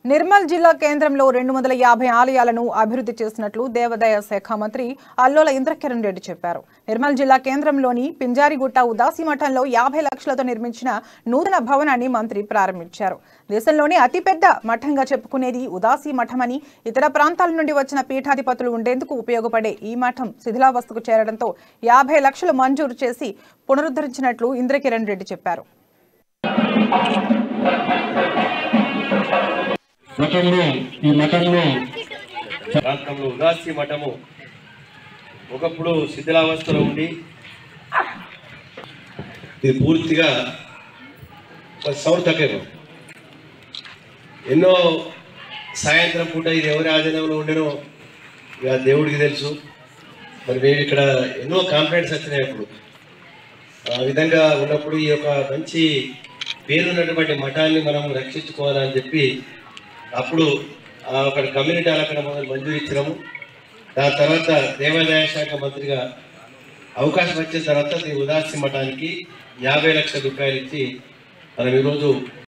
నిర్మల్ జిల్లా కేంద్రంలో రెండు వందల యాభై ఆలయాలను అభివృద్ధి చేసినట్లు దేవాదాయ శాఖ మంత్రి అల్లోల ఇంద్రకిరణ్ రెడ్డి చెప్పారు నిర్మల్ జిల్లా కేంద్రంలోని పింజారిగుట్ట ఉదాసి మఠంలో యాభై లక్షలతో నిర్మించిన నూతన భవనాన్ని మంత్రి ప్రారంభించారు దేశంలోనే అతిపెద్ద మఠంగా చెప్పుకునేది ఉదాసి మఠమని ఇతర ప్రాంతాల నుండి వచ్చిన పీఠాధిపతులు ఉండేందుకు ఉపయోగపడే ఈ మఠం శిథిలావస్థకు చేరడంతో యాభై లక్షలు మంజూరు చేసి పునరుద్ధరించినట్లు ఇంద్రకిరణ్ రెడ్డి చెప్పారు మఠంలో ఈ మఠంలో ప్రాంతంలో ఉదాసి మఠము ఒకప్పుడు శిథిలావస్థలో ఉండి ఇది పూర్తిగా ఒక సౌర్ తగ్గదు ఎన్నో సాయంత్రం పూట ఇది ఎవరి ఆధీనంలో ఉండేనో ఇక దేవుడికి తెలుసు మరి మేము ఇక్కడ ఎన్నో కంప్లైంట్స్ వచ్చినాయి అప్పుడు ఆ విధంగా ఉన్నప్పుడు ఈ యొక్క మంచి పేరున్నటువంటి మఠాన్ని మనం రక్షించుకోవాలని చెప్పి అప్పుడు ఆ ఒక కమ్యూనిటీ అక్కడ మనం మంజూరు ఇచ్చినాము దాని తర్వాత దేవాదాయ శాఖ మంత్రిగా అవకాశం వచ్చిన తర్వాత ఈ ఉదాసి మఠానికి యాభై లక్షల రూపాయలు ఇచ్చి మనం ఈరోజు